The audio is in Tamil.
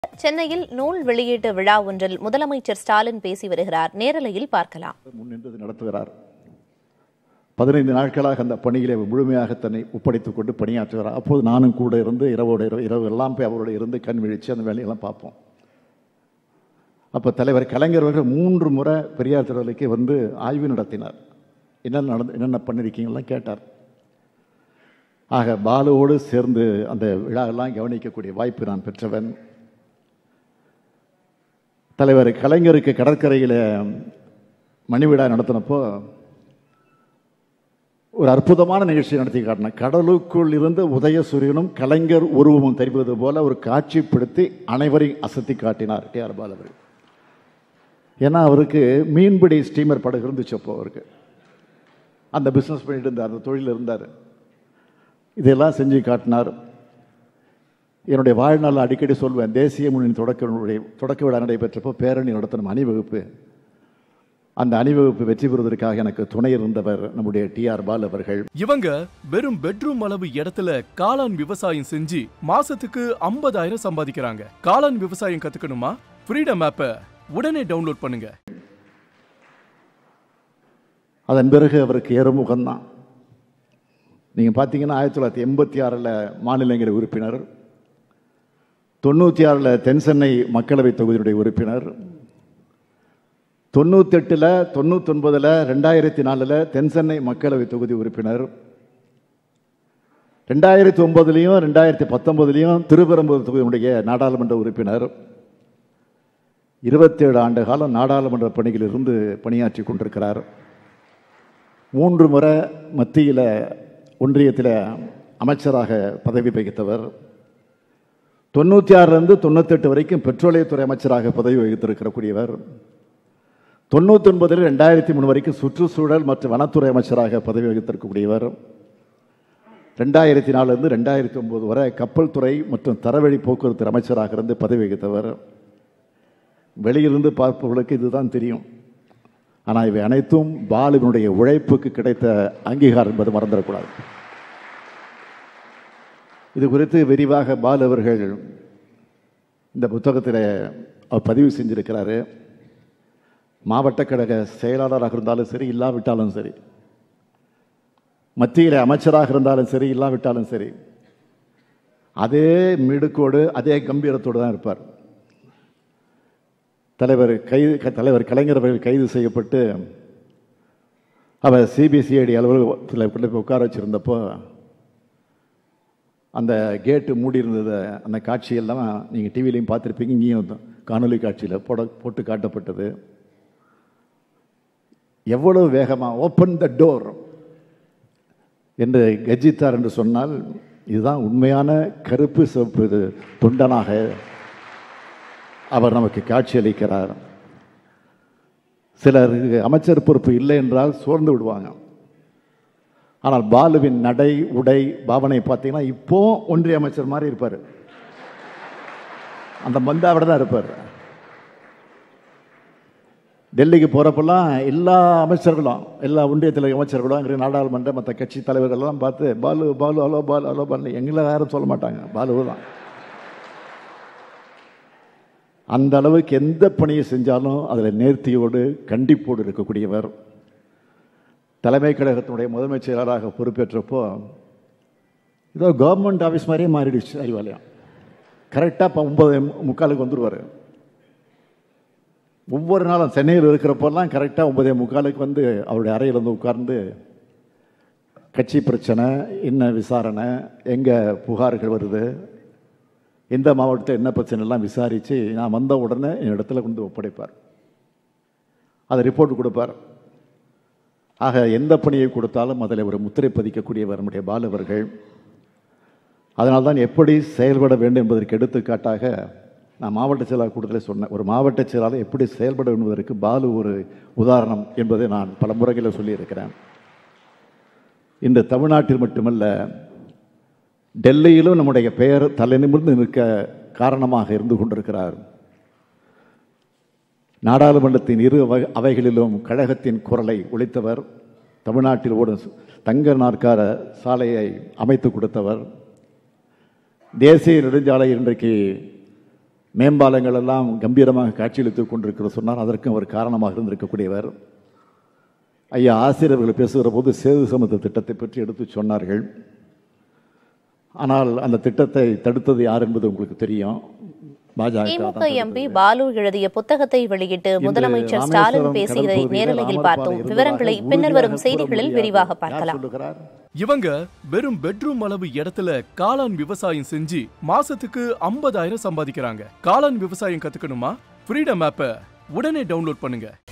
சென்னையில் நூல் வெளியீட்டு விழா ஒன்றில் முதலமைச்சர் ஸ்டாலின் பேசி வருகிறார் நேரலையில் பார்க்கலாம் முன்னின்று நடத்துகிறார் பதினைந்து நாட்களாக அந்த பணியிலே முழுமையாக தன்னை ஒப்படைத்துக் கொண்டு பணியாற்றுகிறார் அப்போது நானும் கூட இருந்து இரவோடு இரவு இரவு எல்லாம் போய் அவரோடு இருந்து கண் விழிச்சு அந்த வேலையெல்லாம் பார்ப்போம் அப்போ தலைவர் கலைஞர் அவர்கள் மூன்று முறை பெரியார் திருவள்ளுக்கு வந்து ஆய்வு நடத்தினார் என்ன நடந்து என்னென்ன பண்ணியிருக்கீங்கலாம் கேட்டார் ஆக பாலுவோடு சேர்ந்து அந்த விழாவெல்லாம் கவனிக்கக்கூடிய வாய்ப்பு நான் பெற்றவன் தலைவர் கலைஞருக்கு கடற்கரையில் மணி விழா நடத்தினப்போ ஒரு அற்புதமான நிகழ்ச்சி நடத்தி காட்டினார் கடலுக்குள் இருந்து உதயசூரியனும் கலைஞர் உருவமும் தெரிவது போல ஒரு காட்சிப்படுத்தி அனைவரையும் அசத்தி காட்டினார் டி ஆர் பால் அவர்கள் ஏன்னா அவருக்கு மீன்பிடி ஸ்டீமர் படகு இருந்துச்சு அப்போ அவருக்கு அந்த பிஸ்னஸ் பண்ணிட்டு இருந்தார் அந்த தொழில் இருந்தார் இதெல்லாம் செஞ்சு காட்டினார் என்னுடைய வாழ்நாள் அடிக்கடி சொல்வேன் தேசிய முன்னணி தொடக்க விழா- தொடக்க விழா நடைபெற்றப்போ பேரணி நடத்தணும் அணிவகுப்பு அந்த அணிவகுப்பு வெற்றி பெறுவதற்காக எனக்கு துணை இருந்தவர் நம்முடைய டி ஆர் பால் அவர்கள் இவங்க வெறும் பெட்ரூம் அளவு இடத்துல காளான் விவசாயம் செஞ்சு மாசத்துக்கு 50000 சம்பாதிக்கிறாங்க காளான் விவசாயம் கத்துக்கணுமா ஃப்ரீடம் ஆப்பை உடனே டவுன்லோட் பண்ணுங்க அதன் பிறகு அவருக்கு ஏறுமுகம்தான் நீங்கள் பார்த்தீங்கன்னா ஆயிரத்தி தொள்ளாயிரத்தி எண்பத்தி ஆறில் மாநிலங்களவை உறுப்பினர் தொண்ணூற்றி ஆறில் தென் சென்னை மக்களவை தொகுதியுடைய உறுப்பினர் தொண்ணூத்தெட்டில் தொண்ணூத்தொன்பதில் ரெண்டாயிரத்தி நாலில் தென் சென்னை மக்களவை தொகுதி உறுப்பினர் ரெண்டாயிரத்தி ஒன்பதுலேயும் ரெண்டாயிரத்தி பத்தொன்பதுலேயும் திருப்பெரும்புதூர் தொகுதியினுடைய நாடாளுமன்ற உறுப்பினர் இருபத்தேழு ஆண்டு காலம் நாடாளுமன்ற பணியில் இருந்து பணியாற்றி கொண்டிருக்கிறார் மூன்று முறை மத்தியில் ஒன்றியத்தில் அமைச்சராக பதவி வகித்தவர் தொண்ணூற்றி ஆறுலேருந்து தொண்ணூத்தெட்டு வரைக்கும் பெட்ரோலியத்துறை அமைச்சராக பதவி வகித்திருக்கக்கூடியவர் தொண்ணூற்றி ஒன்பதில் ரெண்டாயிரத்தி மூணு வரைக்கும் சுற்றுச்சூழல் மற்றும் வனத்துறை அமைச்சராக பதவி வகித்திருக்கக்கூடியவர் ரெண்டாயிரத்தி நாலுலேருந்து ரெண்டாயிரத்தி ஒன்பது வரை கப்பல் துறை மற்றும் தரவழி போக்குவரத்து அமைச்சராக இருந்து பதவி வகித்தவர் வெளியிலிருந்து பார்ப்பவர்களுக்கு இதுதான் தெரியும் ஆனால் இவை அனைத்தும் பாலுவினுடைய உழைப்புக்கு கிடைத்த அங்கீகாரம் என்பது மறந்துடக்கூடாது இது குறித்து விரிவாக பாலு அவர்கள் இந்த புத்தகத்தில் அவர் பதிவு செஞ்சிருக்கிறாரு மாவட்ட கழக செயலாளராக இருந்தாலும் சரி இல்லாவிட்டாலும் சரி மத்தியில் அமைச்சராக இருந்தாலும் சரி இல்லாவிட்டாலும் சரி அதே மிடுக்கோடு அதே கம்பீரத்தோடு தான் இருப்பார் தலைவர் கைது க- தலைவர் கலைஞர் அவர்கள் கைது செய்யப்பட்டு அவர் சிபிசிஐடி அலுவலகத்தில் கொண்டு போய் உட்கார வச்சிருந்தப்போ அந்த கேட்டு மூடி இருந்தது அந்த காட்சியெல்லாம் நீங்கள் டிவிலையும் பார்த்துருப்பீங்க இங்கேயும் காணொலி காட்சியில் போட போட்டு காட்டப்பட்டது எவ்வளவு வேகமாக ஓப்பன் த டோர் என்று கர்ஜித்தார் என்று சொன்னால் இதுதான் உண்மையான கருப்பு சிவப்பு இது தொண்டனாக அவர் நமக்கு காட்சியளிக்கிறார் சிலருக்கு அமைச்சர் பொறுப்பு இல்லை என்றால் சோர்ந்து விடுவாங்க ஆனால் பாலுவின் நடை உடை பாவனை பார்த்தீங்கன்னா இப்போ ஒன்றிய அமைச்சர் மாதிரி இருப்பார் அந்த மந்தாவோட தான் இருப்பார் டெல்லிக்கு போகிறப்பெல்லாம் எல்லா அமைச்சர்களும் எல்லா ஒன்றியத்தில் அமைச்சர்களும் அங்கே நாடாளுமன்ற மற்ற கட்சி தலைவர்கள்லாம் பார்த்து பாலு பாலு ஹலோ பாலு ஹலோ பாலு எங்களை யாரும் சொல்ல மாட்டாங்க பாலு தான் அந்த அளவுக்கு எந்த பணியை செஞ்சாலும் அதில் நேர்த்தியோடு கண்டிப்போடு இருக்கக்கூடியவர் தலைமை கழகத்தினுடைய முதன்மை செயலராக பொறுப்பேற்றப்போ ஏதோ கவர்மெண்ட் ஆஃபீஸ் மாதிரியே மாறிடுச்சு அறிவாலயம் கரெக்டாக இப்போ ஒன்பது முக்காலுக்கு வந்துடுவார் ஒவ்வொரு நாளும் சென்னையில் இருக்கிறப்பெல்லாம் கரெக்டாக ஒன்பதே முக்காலுக்கு வந்து அவருடைய அறையில் வந்து உட்கார்ந்து கட்சி பிரச்சனை என்ன விசாரணை எங்கே புகார்கள் வருது எந்த மாவட்டத்தில் என்ன பிரச்சனை எல்லாம் விசாரித்து நான் வந்த உடனே என் இடத்துல கொண்டு ஒப்படைப்பார் அதை ரிப்போர்ட் கொடுப்பார் ஆக எந்த பணியை கொடுத்தாலும் அதில் ஒரு முத்திரை பதிக்கக்கூடியவர் நம்முடைய பாலு அவர்கள் அதனால் தான் எப்படி செயல்பட வேண்டும் என்பதற்கு எடுத்துக்காட்டாக நான் மாவட்ட செயலாளர் கூட்டத்தில் சொன்னேன் ஒரு மாவட்ட செயலாளர் எப்படி செயல்பட வேண்டும் என்பதற்கு பாலு ஒரு உதாரணம் என்பதை நான் பல முறைகளில் சொல்லியிருக்கிறேன் இந்த தமிழ்நாட்டில் மட்டுமல்ல டெல்லியிலும் நம்முடைய பெயர் தலைநிமிர்ந்து நிற்க காரணமாக இருந்து கொண்டிருக்கிறார் நாடாளுமன்றத்தின் இரு அவை- அவைகளிலும் கழகத்தின் குரலை ஒலித்தவர் தமிழ்நாட்டில் ஓடும் தங்க நாற்கார சாலையை அமைத்து கொடுத்தவர் தேசிய நெடுஞ்சாலை இன்றைக்கு மேம்பாலங்கள் எல்லாம் கம்பீரமாக காட்சியளித்துக் கொண்டிருக்கிற சொன்னார் அதற்கும் அவர் காரணமாக இருந்திருக்கக்கூடியவர் ஐயா ஆசிரியர்கள் பேசுகிற போது சேது சமூக திட்டத்தை பற்றி எடுத்து சொன்னார்கள் ஆனால் அந்த திட்டத்தை தடுத்தது யார் என்பது உங்களுக்கு தெரியும் பாஜக திமுக தான் எம்பி தடுத்தது. பாலு எழுதிய புத்தகத்தை வெளியிட்டு முதலமைச்சர் ஸ்டாலின் ராமேஸ்வரம் பேசியதை கடற்பகுதியில் நேரலையில் ராமர் பார்த்தோம் பாலம் விவரங்களை இருந்ததாக பின்னர் வரும் உறுதியாக செய்திகளில் கூற விரிவாக முடியாது. யார் பார்க்கலாம் சொல்லுகிறார் இவங்க வெறும் பெட்ரூம் அளவு இடத்துல காளான் விவசாயம் செஞ்சு மாசத்துக்கு 50000 சம்பாதிக்கிறாங்க காளான் விவசாயம் கத்துக்கணுமா ஃப்ரீடம் ஆப்பை உடனே டவுன்லோட் பண்ணுங்க